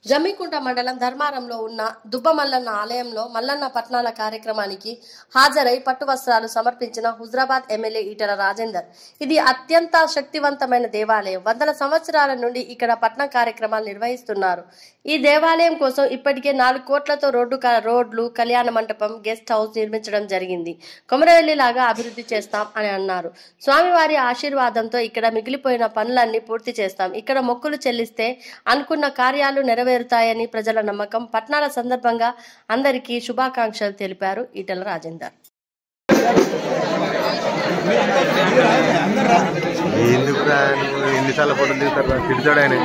జమ్మికుంట మండలం ధర్మారంలో ఉన్న దుబ్బ మల్లన్న ఆలయంలో మల్లన్న పట్నాల కార్యక్రమానికి హాజరై పట్టు వస్త్రాలు సమర్పించిన హుజరాబాద్ ఎమ్మెల్యే ఈటల రాజేందర్ ఇది అత్యంత శక్తివంతమైన దేవాలయం వందల సంవత్సరాల నుండి ఇక్కడ పట్నం కార్యక్రమాలు నిర్వహిస్తున్నారు ఈ దేవాలయం కోసం ఇప్పటికే నాలుగు కోట్లతో రోడ్డు క- రోడ్లు కళ్యాణ మంటపం గెస్ట్ హౌస్ నిర్మించడం జరిగింది కొమరవెల్లి లాగా అభివృద్ధి చేస్తాం అని అన్నారు స్వామివారి ఆశీర్వాదంతో ఇక్కడ మిగిలిపోయిన పనులన్నీ పూర్తి చేస్తాం ఇక్కడ మొక్కులు చెల్లిస్తే అనుకున్న కార్యాలు నెరవేరుతాయని ప్రజల నమ్మకం పట్నాల సందర్భంగా అందరికీ శుభాకాంక్షలు తెలిపారు ఈటల రాజేందర్ ఎందుకు రా నువ్వు ఎన్నిసార్లు ఫోటోలు దిగుతారు రా? తిడతాడు ఆయన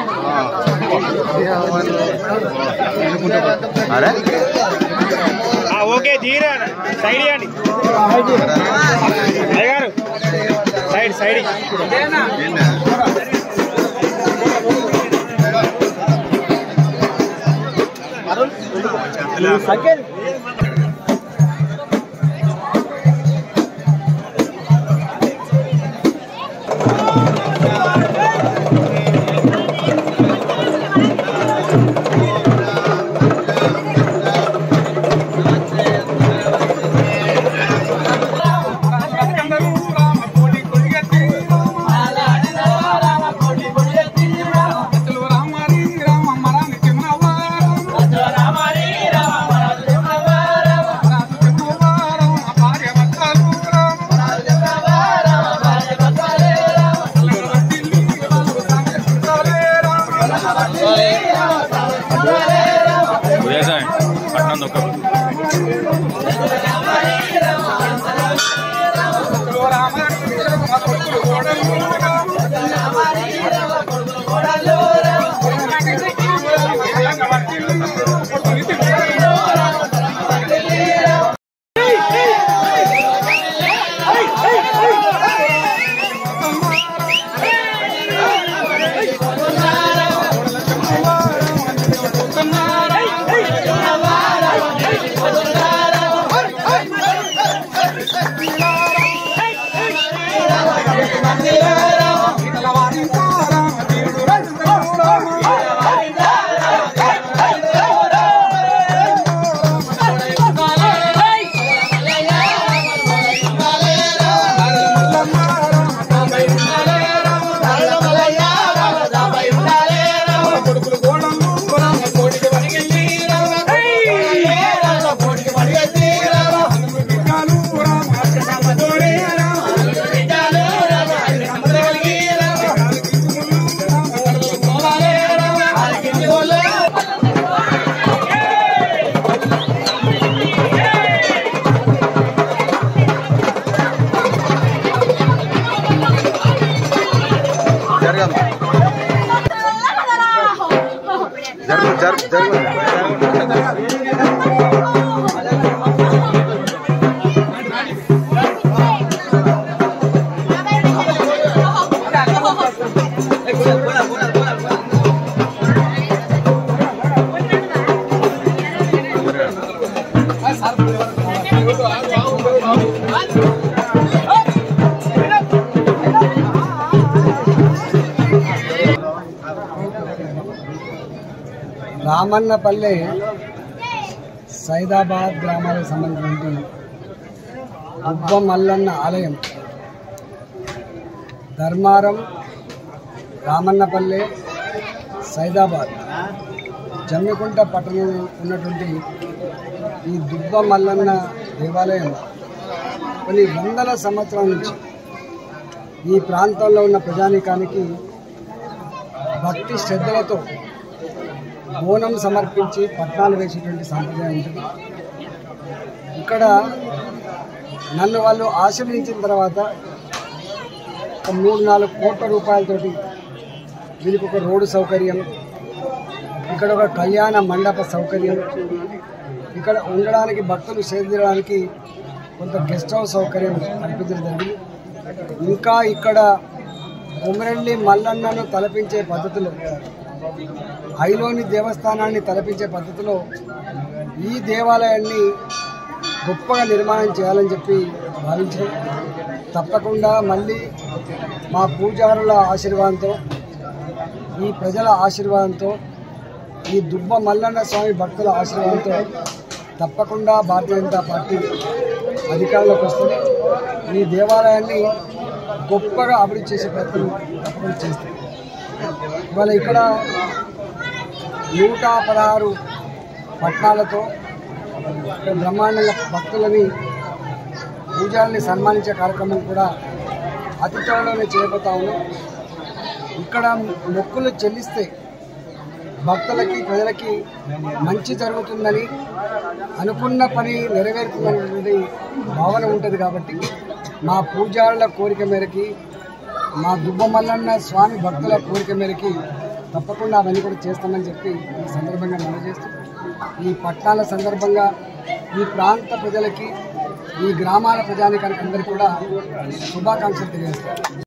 అరే ఆ, ఓకే తీరా సైడ్ ఇవ్వండి అయ్యగారు సైడ్ సైడ్ పట్నం దొక్క జరగదు జరుగు జరుగు జరుగు రామన్నపల్లె సైదాబాద్ గ్రామాలకు సంబంధించినటువంటి ఉబ్బ మల్లన్న ఆలయం ధర్మారం రామన్నపల్లె సైదాబాద్ జమ్మికుంట పట్టణంలో ఉన్నటువంటి ఈ దుబ్బ మల్లన్న దేవాలయం కొన్ని వందల సంవత్సరాల నుంచి ఈ ప్రాంతంలో ఉన్న ప్రజానీకానికి భక్తి శ్రద్ధలతో బోనం సమర్పించి పట్నాలు వేసేటువంటి సాంప్రదాయం ఉంటుంది ఇక్కడ నన్ను వాళ్ళు ఆశీర్వదించిన తర్వాత ఒక మూడు నాలుగు కోట్ల రూపాయలతోటి వీరికి ఒక రోడ్డు సౌకర్యం ఇక్కడ ఒక కళ్యాణ మండప సౌకర్యం ఇక్కడ ఉండడానికి భక్తులు చేరడానికి కొంత గెస్ట్ హౌస్ సౌకర్యం కల్పించడం జరిగింది ఇంకా ఇక్కడ ఉమరెల్లి మల్లన్నను తలపించే పద్ధతిలో ఐలోని దేవస్థానాన్ని తలపించే పద్ధతిలో ఈ దేవాలయాన్ని గొప్పగా నిర్మాణం చేయాలని చెప్పి భావించాం తప్పకుండా మళ్ళీ మా పూజారుల ఆశీర్వాదంతో ఈ ప్రజల ఆశీర్వాదంతో ఈ దుబ్బ మల్లన్న స్వామి భక్తుల ఆశీర్వాదంతో తప్పకుండా భారతీయ జనతా పార్టీ అధికారంలోకి వస్తుంది ఈ దేవాలయాన్ని గొప్పగా అభివృద్ధి చేసే ప్రయత్నం తప్పకుండా చేస్తుంది ఇవాళ ఇక్కడ నూట పదహారు పట్నాలతో ఇక్కడ బ్రహ్మాండంగా భక్తులని పూజారిని సన్మానించే కార్యక్రమం కూడా అతి త్వరలోనే చేయబోతా ఉన్నాం ఇక్కడ మొక్కులు చెల్లిస్తే భక్తులకి ప్రజలకి మంచి జరుగుతుందని అనుకున్న పని నెరవేరుతుందనేటువంటి భావన ఉంటుంది కాబట్టి మా పూజారుల కోరిక మేరకి మా దుబ్బమల్లన్న స్వామి భక్తుల కోరిక మేరకి తప్పకుండా అవన్నీ కూడా చేస్తామని చెప్పి ఈ సందర్భంగా మనం చేస్తూ ఈ పట్టాల సందర్భంగా ఈ ప్రాంత ప్రజలకి ఈ గ్రామాల ప్రజానికానికి అందరికీ కూడా శుభాకాంక్షలు తెలియజేస్తాం